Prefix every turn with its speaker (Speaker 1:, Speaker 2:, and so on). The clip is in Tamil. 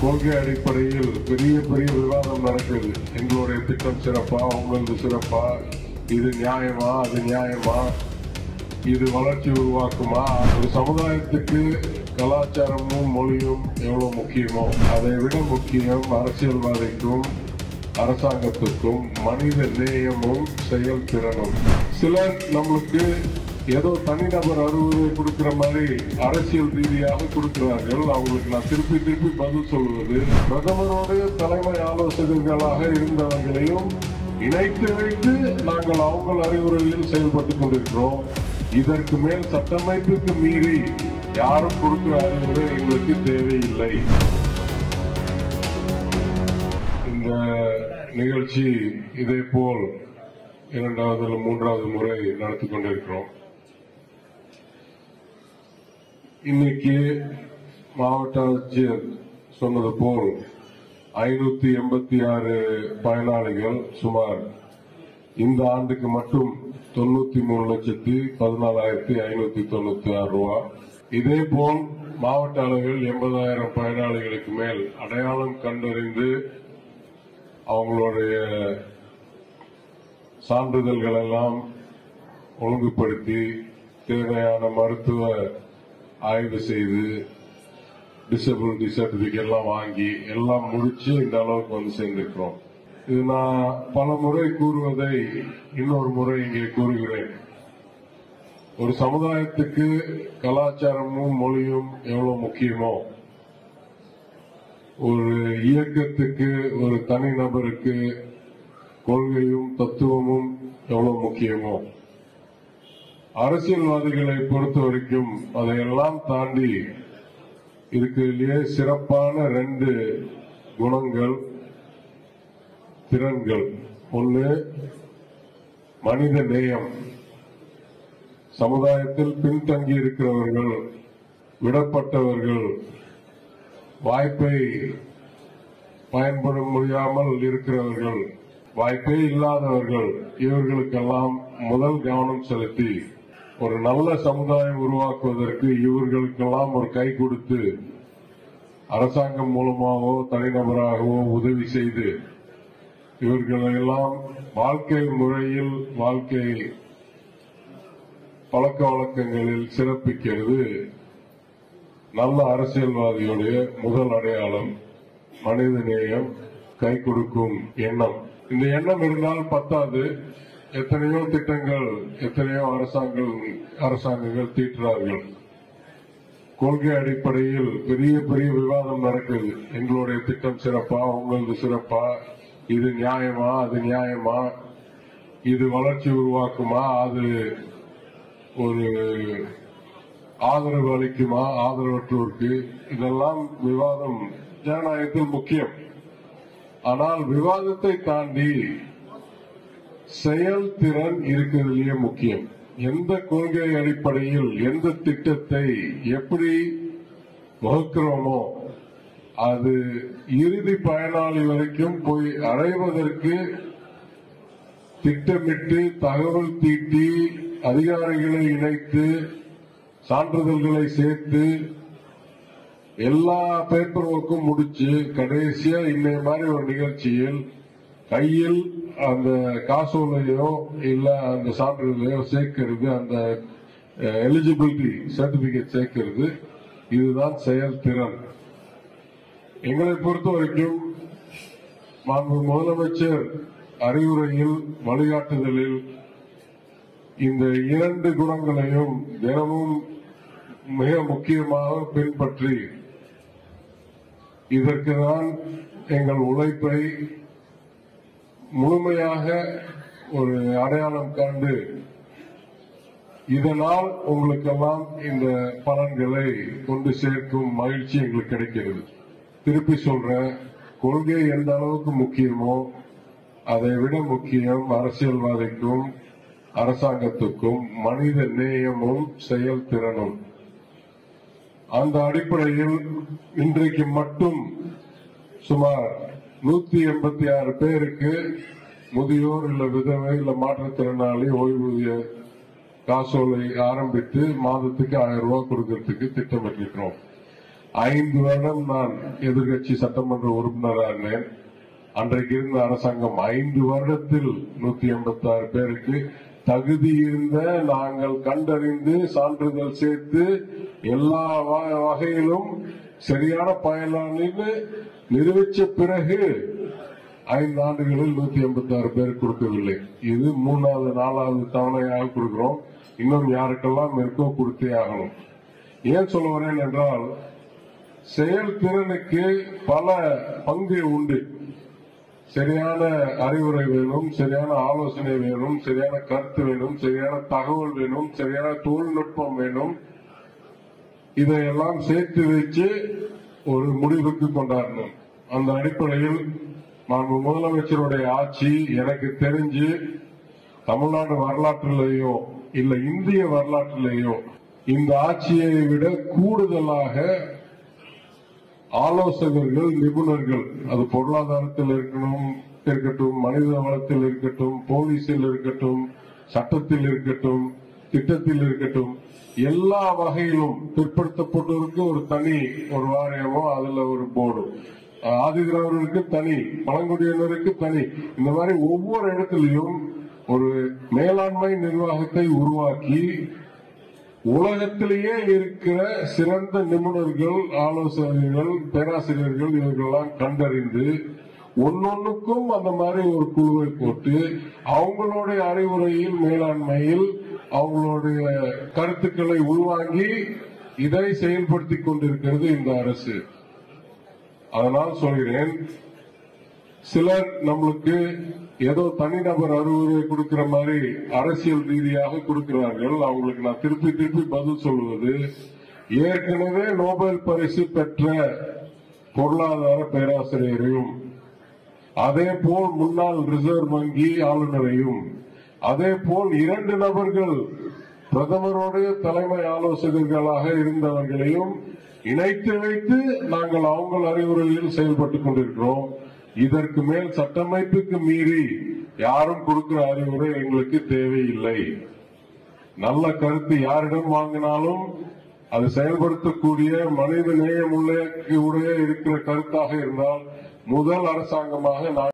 Speaker 1: கொள்கை அடிப்படையில் பெரிய பெரிய விவாதம் நடக்குது எங்களுடைய திட்டம் சிறப்பா உங்களது சிறப்பா இது நியாயமா அது நியாயமா இது வளர்ச்சி உருவாக்குமா ஒரு சமுதாயத்துக்கு கலாச்சாரமும் மொழியும் எவ்வளவு முக்கியமோ அதை விட முக்கியம் அரசியல்வாதிக்கும் அரசாங்கத்துக்கும் மனித நேயமும் செயல்திறனும் சிலர் நம்மளுக்கு ஏதோ தனிநபர் அறிவுரை கொடுக்கிற மாதிரி அரசியல் ரீதியாக கொடுக்கிறார்கள் அவங்களுக்கு நான் திருப்பி திருப்பி பதில் சொல்வது பிரதமருடைய தலைமை ஆலோசகர்களாக இருந்தவர்களையும் இணைத்து வைத்து நாங்கள் அவங்க அறிவுரையில் செயல்பட்டுக் கொண்டிருக்கிறோம் இதற்கு மேல் சட்டமைப்புக்கு மீறி யாரும் கொடுக்கிற அறிவுரை எங்களுக்கு தேவையில்லை இந்த நிகழ்ச்சி இதே போல் இரண்டாவது அல்லது மூன்றாவது முறை நடத்தி கொண்டிருக்கிறோம் இன்னைக்கு மாவட்ட ஆட்சியர் சொன்னது போல் ஐநூத்தி எண்பத்தி ஆறு பயனாளிகள் சுமார் இந்த ஆண்டுக்கு மட்டும் தொண்ணூத்தி மூணு லட்சத்தி பதினாலாயிரத்தி ஐநூத்தி தொண்ணூத்தி ஆறு ரூபா இதே போல் மாவட்ட அளவில் எண்பதாயிரம் பயனாளிகளுக்கு மேல் அடையாளம் கண்டறிந்து அவங்களுடைய சான்றிதழ்கள் எல்லாம் ஒழுங்குபடுத்தி தேவையான மருத்துவ ஆய்வு செய்து டிசபிலிட்டி சர்டிபிகேட் எல்லாம் வாங்கி எல்லாம் முடிச்சு இந்த அளவுக்கு வந்து சேர்ந்திருக்கிறோம் இது நான் பல முறை கூறுவதை இன்னொரு முறை இங்கே கூறுகிறேன் ஒரு சமுதாயத்துக்கு கலாச்சாரமும் மொழியும் எவ்வளவு முக்கியமோ ஒரு இயக்கத்துக்கு ஒரு தனிநபருக்கு கொள்கையும் தத்துவமும் எவ்வளவு முக்கியமோ அரசியல்வாதிகளை பொறுத்த வரைக்கும் அதையெல்லாம் தாண்டி இருக்கிறதுலயே சிறப்பான ரெண்டு குணங்கள் திறன்கள் ஒன்று மனித நேயம் சமுதாயத்தில் பின்தங்கி இருக்கிறவர்கள் விடப்பட்டவர்கள் வாய்ப்பை பயன்பட முடியாமல் இருக்கிறவர்கள் வாய்ப்பே இல்லாதவர்கள் இவர்களுக்கெல்லாம் முதல் கவனம் செலுத்தி ஒரு நல்ல சமுதாயம் உருவாக்குவதற்கு இவர்களுக்கெல்லாம் ஒரு கை கொடுத்து அரசாங்கம் மூலமாகவோ தனிநபராகவோ உதவி செய்து இவர்களெல்லாம் வாழ்க்கை முறையில் வாழ்க்கை பழக்க வழக்கங்களில் சிறப்பிக்கிறது நல்ல அரசியல்வாதியுடைய முதல் அடையாளம் மனித நேயம் கை கொடுக்கும் எண்ணம் இந்த எண்ணம் இருந்தால் பத்தாது எத்தனையோ திட்டங்கள் எத்தனையோ அரசாங்கம் அரசாங்கங்கள் தீட்டுறார்கள் கொள்கை அடிப்படையில் பெரிய பெரிய விவாதம் நடக்குது எங்களுடைய திட்டம் சிறப்பா உங்களது சிறப்பா இது நியாயமா அது நியாயமா இது வளர்ச்சி உருவாக்குமா அது ஒரு ஆதரவு அளிக்குமா ஆதரவற்றோருக்கு இதெல்லாம் விவாதம் ஜனநாயகத்தில் முக்கியம் ஆனால் விவாதத்தை தாண்டி செயல்திறன் இருக்கிறதுலயே முக்கியம் எந்த கொள்கை அடிப்படையில் எந்த திட்டத்தை எப்படி வகுக்கிறோமோ அது இறுதி பயனாளி வரைக்கும் போய் அடைவதற்கு திட்டமிட்டு தகவல் தீட்டி அதிகாரிகளை இணைத்து சான்றிதழ்களை சேர்த்து எல்லா பேப்பர் ஒர்க்கும் முடிச்சு கடைசியா இன்னைய மாதிரி ஒரு நிகழ்ச்சியில் கையில் அந்த காசோலையோ இல்ல அந்த சான்றிதழையோ சேர்க்கிறது அந்த எலிஜிபிலிட்டி சர்டிபிகேட் சேர்க்கிறது இதுதான் செயல்திறன் எங்களை பொறுத்த வரைக்கும் மாண்பு முதலமைச்சர் அறிவுரையில் வழிகாட்டுதலில் இந்த இரண்டு குணங்களையும் தினமும் மிக முக்கியமாக பின்பற்றி இதற்கு தான் எங்கள் உழைப்பை முழுமையாக ஒரு அடையாளம் கண்டு இதனால் உங்களுக்கெல்லாம் இந்த பலன்களை கொண்டு சேர்க்கும் மகிழ்ச்சி எங்களுக்கு கிடைக்கிறது திருப்பி சொல்றேன் கொள்கை எந்த அளவுக்கு முக்கியமோ அதை விட முக்கியம் அரசியல்வாதிக்கும் அரசாங்கத்துக்கும் மனித நேயமும் செயல்திறனும் அந்த அடிப்படையில் இன்றைக்கு மட்டும் சுமார் நூத்தி எண்பத்தி ஆறு பேருக்கு முதியோர் இல்ல விதவை இல்ல மாற்றுத்திறனாளி ஓய்வூதிய காசோலை ஆரம்பித்து மாதத்துக்கு ஆயிரம் ரூபாய் கொடுக்கறதுக்கு திட்டமிட்டிருக்கிறோம் ஐந்து வருடம் நான் எதிர்க்கட்சி சட்டமன்ற உறுப்பினராக இருந்தேன் அன்றைக்கு இருந்த அரசாங்கம் ஐந்து வருடத்தில் நூத்தி எண்பத்தி ஆறு பேருக்கு தகுதி இருந்த நாங்கள் கண்டறிந்து சான்றிதழ் சேர்த்து எல்லா வ- வகையிலும் சரியான பயனாளின்னு நிரூபிச்ச பிறகு ஐந்து ஆண்டுகளில் நூத்தி எண்பத்தி ஆறு பேர் கொடுக்கவில்லை இது மூணாவது நாலாவது தவணையாக கொடுக்கிறோம் இன்னும் யாருக்கெல்லாம் இருக்கோ கொடுத்தே ஆகணும் ஏன் சொல்ல வரேன் என்றால் செயல்திறனுக்கு பல பங்கு உண்டு சரியான அறிவுரை வேணும் சரியான ஆலோசனை வேணும் சரியான கருத்து வேணும் சரியான தகவல் வேணும் சரியான தொழில்நுட்பம் வேணும் இதையெல்லாம் சேர்த்து வச்சு ஒரு முடிவுக்கு கொண்டாடணும் அந்த அடிப்படையில் மாண்பு முதலமைச்சருடைய ஆட்சி எனக்கு தெரிஞ்சு தமிழ்நாடு வரலாற்றிலேயோ இல்ல இந்திய வரலாற்றிலேயோ இந்த ஆட்சியை விட கூடுதலாக ஆலோசகர்கள் நிபுணர்கள் அது பொருளாதாரத்தில் இருக்கணும் இருக்கட்டும் மனித வளத்தில் இருக்கட்டும் போலீஸில் இருக்கட்டும் சட்டத்தில் இருக்கட்டும் திட்டத்தில் இருக்கட்டும் எல்லா வகையிலும் பிற்படுத்தப்பட்டோருக்கு ஒரு தனி ஒரு வாரியமோ அதுல ஒரு போர்டு ஆதிதிராவிடருக்கு தனி பழங்குடியினருக்கு தனி இந்த மாதிரி ஒவ்வொரு இடத்திலையும் ஒரு மேலாண்மை நிர்வாகத்தை உருவாக்கி உலகத்திலேயே இருக்கிற சிறந்த நிபுணர்கள் ஆலோசகர்கள் பேராசிரியர்கள் இவர்களெல்லாம் கண்டறிந்து ஒன்னொன்னுக்கும் அந்த மாதிரி ஒரு குழுவை போட்டு அவங்களுடைய அறிவுரையில் மேலாண்மையில் அவங்களுடைய கருத்துக்களை உள்வாங்கி இதை செயல்படுத்திக் கொண்டிருக்கிறது இந்த அரசு அதனால் சொல்கிறேன் சிலர் நம்மளுக்கு ஏதோ தனிநபர் அறிவுரை கொடுக்கிற மாதிரி அரசியல் ரீதியாக கொடுக்கிறார்கள் அவங்களுக்கு நான் திருப்பி திருப்பி பதில் சொல்வது ஏற்கனவே நோபல் பரிசு பெற்ற பொருளாதார பேராசிரியரையும் அதே போல் முன்னாள் ரிசர்வ் வங்கி ஆளுநரையும் அதே போல் இரண்டு நபர்கள் பிரதமருடைய தலைமை ஆலோசகர்களாக இருந்தவர்களையும் இணைத்து வைத்து நாங்கள் அவங்கள் அறிவுரையில் செயல்பட்டுக் கொண்டிருக்கிறோம் இதற்கு மேல் சட்டமைப்புக்கு மீறி யாரும் கொடுக்கிற அறிவுரை எங்களுக்கு தேவையில்லை நல்ல கருத்து யாரிடம் வாங்கினாலும் அது செயல்படுத்தக்கூடிய மனித நேயம் உள்ள உடைய இருக்கிற கருத்தாக இருந்தால் முதல் அரசாங்கமாக நான்